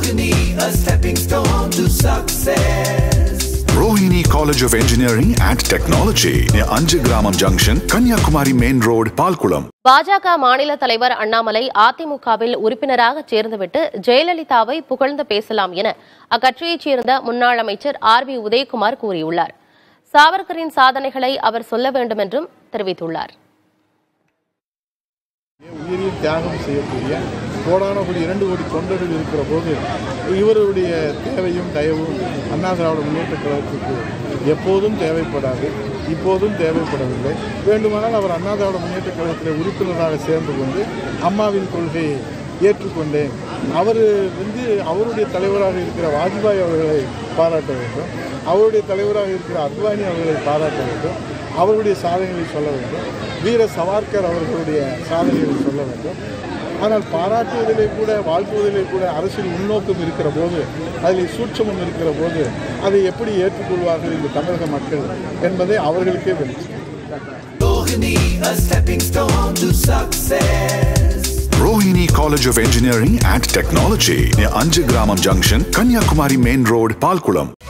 Rohini, a stepping stone to success. Rohini College of Engineering and Technology near Anjagramam Junction, Kanyakumari Main Road, Palkulam. பாஜக மாநில தலைவர் அண்ணாமலை அதிமுகவில் உறுப்பினராக சேர்ந்துவிட்டு ஜெயலலிதாவை புகழ்ந்து பேசலாம் என அக்கட்சியைச் சேர்ந்த முன்னாள் அமைச்சர் ஆர் வி உதயகுமார் கூறியுள்ளார் சாவர்கரின் சாதனைகளை அவர் சொல்ல வேண்டும் என்றும் தெரிவித்துள்ளார் உயிரில் தியாகம் செய்யக்கூடிய கோடான கோடி இரண்டு கோடி தொண்டர்கள் இருக்கிற போது இவருடைய தேவையும் தயவும் அண்ணா திராவிட முன்னேற்ற கழகத்துக்கு எப்போதும் தேவைப்படாது இப்போதும் தேவைப்படவில்லை வேண்டுமானால் அவர் அண்ணா திராவிட முன்னேற்ற கழகத்தில் உறுப்பினராக சேர்ந்து கொண்டு அம்மாவின் கொள்கையை ஏற்றுக்கொண்டேன் அவர் வந்து அவருடைய தலைவராக இருக்கிற வாஜ்பாய் அவர்களை பாராட்ட வேண்டும் அவருடைய தலைவராக இருக்கிற அத்வானி அவர்களை பாராட்ட வேண்டும் அவருடைய சாதனைகளை சொல்ல வேண்டும் வீர சவார்கர் அவர்களுடைய சாதனைகளை சொல்ல வேண்டும் ஆனால் பாராட்டுவதிலே கூட வாழ்த்துவதிலே கூட அரசியல் உள்நோக்கம் இருக்கிற போது அதில் சூட்சமம் இருக்கிற போது அதை எப்படி ஏற்றுக்கொள்வார்கள் இந்த தமிழக மக்கள் என்பதை அவர்களுக்கே வெளிச்சம் Rohini, a stepping stone to success. Rohini College of Engineering and Technology near Anjagramam Junction, Kanyakumari Main Road, Palkulam.